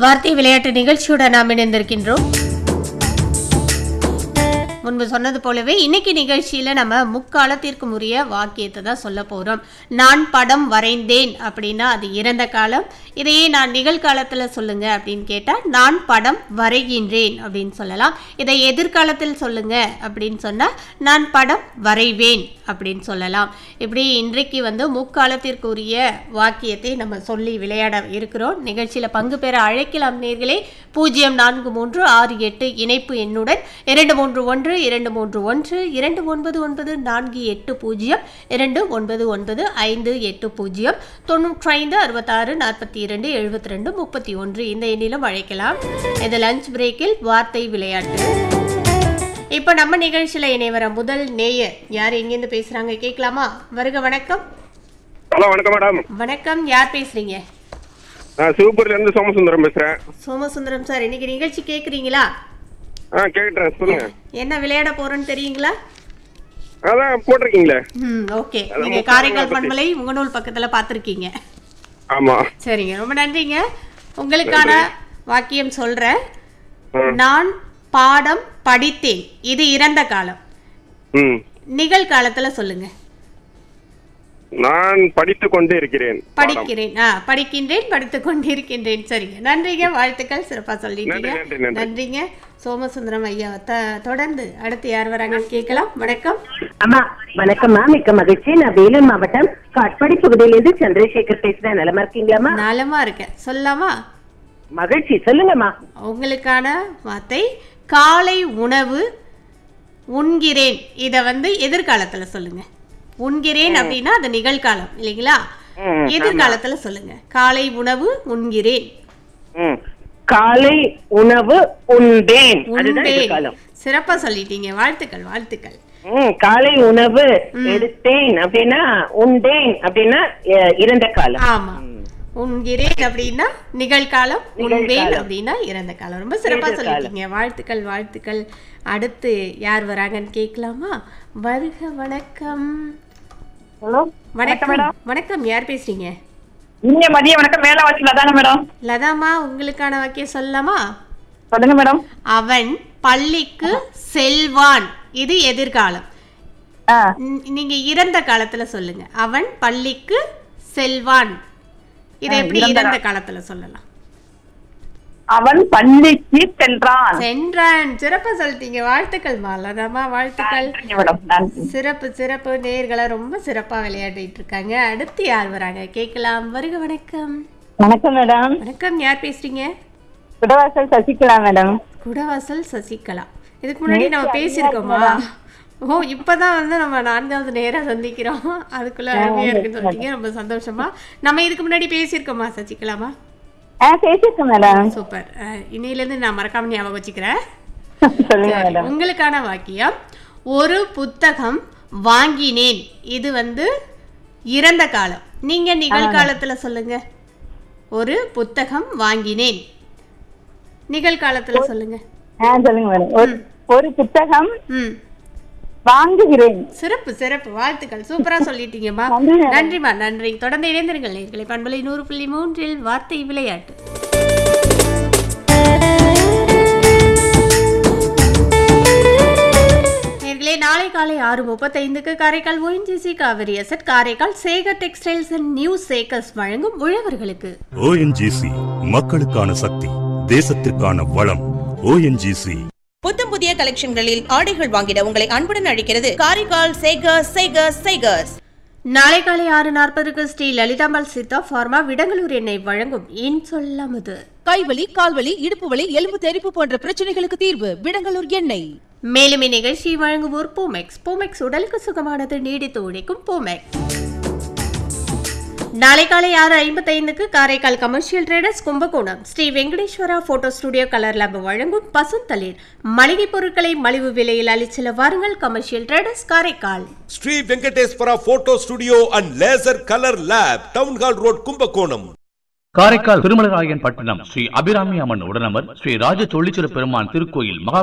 வார்த்தை விளையாட்டு நிகழ்ச்சியோட நாம் இணைந்திருக்கின்றோம் முன்பு சொன்னது போலவே இன்னைக்கு நிகழ்ச்சியில நம்ம முக்காலத்திற்கு உரிய வாக்கியத்தை தான் சொல்ல போறோம் நான் படம் வரைந்தேன் அப்படின்னா அது இறந்த காலம் இதையே நான் நிகழ்காலத்துல சொல்லுங்க அப்படின்னு கேட்டா நான் படம் வரைகின்றேன் அப்படின்னு சொல்லலாம் இதை எதிர்காலத்தில் சொல்லுங்க அப்படின்னு சொன்னா நான் படம் வரைவேன் அப்படின்னு சொல்லலாம் இப்படி இன்றைக்கு வந்து முக்காலத்திற்கு உரிய வாக்கியத்தை நம்ம சொல்லி விளையாட இருக்கிறோம் நிகழ்ச்சியில பங்கு பெற அழைக்கலாம் நேர்களே பூஜ்ஜியம் நான்கு மூன்று ஆறு எட்டு இணைப்பு எண்ணுடன் இரண்டு மூன்று ஒன்று இரண்டு மூன்று ஒன்று இரண்டு ஒன்பது ஒன்பது நான்கு எட்டு பூஜ்ஜியம் இரண்டு ஒன்பது ஒன்பது ஐந்து எட்டு பூஜ்ஜியம் தொண்ணூற்றி ஐந்து அறுபத்தாறு நாற்பத்தி இரண்டு எழுபத்தி ரெண்டு முப்பத்தி ஒன்று இந்த எண்ணிலும் அழைக்கலாம் இது லஞ்ச் பிரேக்கில் வார்த்தை விளையாட்டு இப்போ நம்ம நிகழ்ச்சியில இணைவர முதல் நேயர் யார் எங்கேருந்து பேசுறாங்க கேட்கலாமா வருக வணக்கம் ஹலோ வணக்கம் மேடம் வணக்கம் யார் பேசுறீங்க நான் சிவபுரில இருந்து சோமசுந்தரம் பேசுறேன் சோமசுந்தரம் சார் இன்னைக்கு நிகழ்ச்சி கேக்குறீங்களா ஆ கேட்குறேன் சொல்லுங்க என்ன விளையாட போறோன்னு தெரியுங்களா அதான் போட்டிருக்கீங்களே ம் ஓகே அது நீங்க முக்கால் காரைக்கால் பத்தி. பண்பலை முகநூல் பக்கத்துல பார்த்துருக்கீங்க ஆமா சரிங்க ரொம்ப நன்றிங்க உங்களுக்கான வாக்கியம் சொல்றேன் ம். நான் பாடம் படித்தேன் இது இறந்த காலம் ம் நிகழ்காலத்துல சொல்லுங்க நான் படித்துக் கொண்டே இருக்கிறேன் பாடம். படிக்கிறேன் ஆ படிக்கின்றேன் படித்துக் கொண்டிருக்கின்றேன் சரிங்க நன்றிங்க வாழ்த்துக்கள் சிறப்பா சொல்லிட்டீங்க நன்றி, நன்றி, நன்றி. நன்றிங்க சோமசுந்தரம் ஐயா த- தொடர்ந்து அடுத்து யார் வராங்கன்னு கேட்கலாம் வணக்கம் அம்மா வணக்கம்மா மிக்க மகிழ்ச்சி நான் வேலூர் மாவட்டம் காட்பாடி பகுதியிலிருந்து சந்திரசேகர் பேசுறேன் நலமா இருக்கீங்களாம்மா நலமா இருக்கேன் சொல்லலாமா மகிழ்ச்சி சொல்லுங்கம்மா உங்களுக்கான வார்த்தை காலை உணவு உண்கிறேன் இத வந்து எதிர்காலத்துல சொல்லுங்க உண்கிறேன் அப்படின்னா அது நிகழ்காலம் இல்லைங்களா ம், எதிர்காலத்துல சொல்லுங்க காலை உணவு உண்கிறேன் ம். காலை உணவு உண்டேன் அதுதான் உண்பேன் எதிர்காலம் சிறப்பா சொல்லிட்டீங்க வாழ்த்துக்கள் வாழ்த்துக்கள் ம், காலை உணவு எடுத்தேன் அப்படின்னா உண்டேன் அப்படின்னா அஹ், இறந்த காலம் ஆமா உண்கிறேன் அப்படின்னா நிகழ்காலம் உண்பேன் நிகழ்காலம். அப்படின்னா இறந்த காலம் ரொம்ப சிறப்பா எதிர்காலம். சொல்லிட்டீங்க வாழ்த்துக்கள் வாழ்த்துக்கள் அடுத்து யார் வராங்கன்னு கேட்கலாமா வருக வணக்கம் ஹலோ வணக்கம் வணக்கம் யார் பேசுறீங்க இங்க மதிய வணக்கம் வேலை வாசல தானே மேடம் லதாமா உங்களுக்கான வாக்கியம் சொல்லலாமா சொல்லுங்க மேடம் அவன் பள்ளிக்கு செல்வான் இது எதிர்காலம் ஆ ந- நீங்க இறந்த காலத்துல சொல்லுங்க அவன் பள்ளிக்கு செல்வான் இதை எப்படி இறந்த காலத்துல சொல்லலாம் அவன் பள்ளிக்கு சென்றான் சென்றான் சிறப்பா சொல்லிட்டீங்க வாழ்த்துக்கள் லதாமா வாழ்த்துக்கள் நன்றி மேடம் நன்றி சிறப்பு சிறப்பு நேர்களை ரொம்ப சிறப்பா விளையாடிட்டு இருக்காங்க அடுத்து யார் வராங்க கேட்கலாம் வருக வணக்கம் வணக்கம் மேடம் வணக்கம் யார் பேசுறீங்க குடவாசல் சசிகலா மேடம் குடவாசல் சசிகலா இதுக்கு முன்னாடி நம்ம பேசியிருக்கோமா ஓ இப்பதான் வந்து நம்ம நான்காவது நேரா சந்திக்கிறோம் அதுக்குள்ள அருமையா இருக்குன்னு சொல்லிட்டீங்க ரொம்ப சந்தோஷமா நம்ம இதுக்கு முன்னாடி பேசியிருக்கோமா சசிகலாமா ஆ பேசிருக்கேன் மேடம் சூப்பர் அஹ், இன்னையிலேருந்து நான் மறக்காம ஞாபகம் வச்சுக்கிறேன் சொல்லுங்க சரி, மேடம் உங்களுக்கான வாக்கியம் ஒரு புத்தகம் வாங்கினேன் இது வந்து இறந்த காலம் நீங்க நிகழ்காலத்துல சொல்லுங்க ஒரு புத்தகம் வாங்கினேன் நிகழ்காலத்துல சொல்லுங்க ஆ சொல்லுங்க மேடம் ஒரு ஒரு புத்தகம் ம் வாங்குகிறேன் சிறப்பு சிறப்பு வாழ்த்துக்கள் சூப்பரா சொல்லிட்டீங்கம்மா நன்றி மேடம். நன்றிம்மா நன்றி தொடர்ந்து இணைந்திருங்கள் நேர்களை பண்பலை நூறு புள்ளி மூன்றில் வார்த்தை விளையாட்டு நேர்களே நாளை காலை ஆறு முப்பத்தைந்துக்கு Karaikal ONGC Kaveri asset Karaikal Sekar textiles and new சேக்கர்ஸ் வழங்கும் உழவர்களுக்கு ஓஎன்ஜிசி மக்களுக்கான சக்தி தேசத்திற்கான வளம் ஓஎன்ஜிசி புத்தம் புதிய கலெக்ஷன்களில் ஆடைகள் வாங்கிட உங்களை அன்புடன் அழைக்கிறது காரைக்கால் சேகர்ஸ் சேகர்ஸ் சேகர்ஸ் நாளை காலை ஆறு நாற்பதுக்கு ஸ்ரீ லலிதாம்பாள் சித்தா ஃபார்மா விடங்களூர் எண்ணெய் வழங்கும் இன் சொல்லாமது கைவலி கால்வலி இடுப்பு வலி எலும்பு தெறிப்பு போன்ற பிரச்சனைகளுக்கு தீர்வு விடங்கலூர் எண்ணெய் மேலும் இந்நிகழ்ச்சியை வழங்குவோர் பூமெக்ஸ் பூமெக்ஸ் உடலுக்கு சுகமானது நீடித்து உழைக்கும் பூமெக்ஸ் நாளை காலை ஆறு ஐம்பத்தைந்துக்கு Karaikal commercial traders Kumbakonam Shri Venkateswara photo studio colour lab வழங்கும் பசுந்தளிர் மளிகை பொருட்களை மலிவு விலையில் அளிச்சல வாருங்கள் commercial traders Karaikal Shri Venkateswara photo studio and laser colour lab town hall road Kumbakonam Karaikal Thirumalarayan Pattinam Shri Abirami அம்மன் உடனமர் ஸ்ரீ ராஜ தொழிச்சிற பெருமான் திருக்கோயில் மகா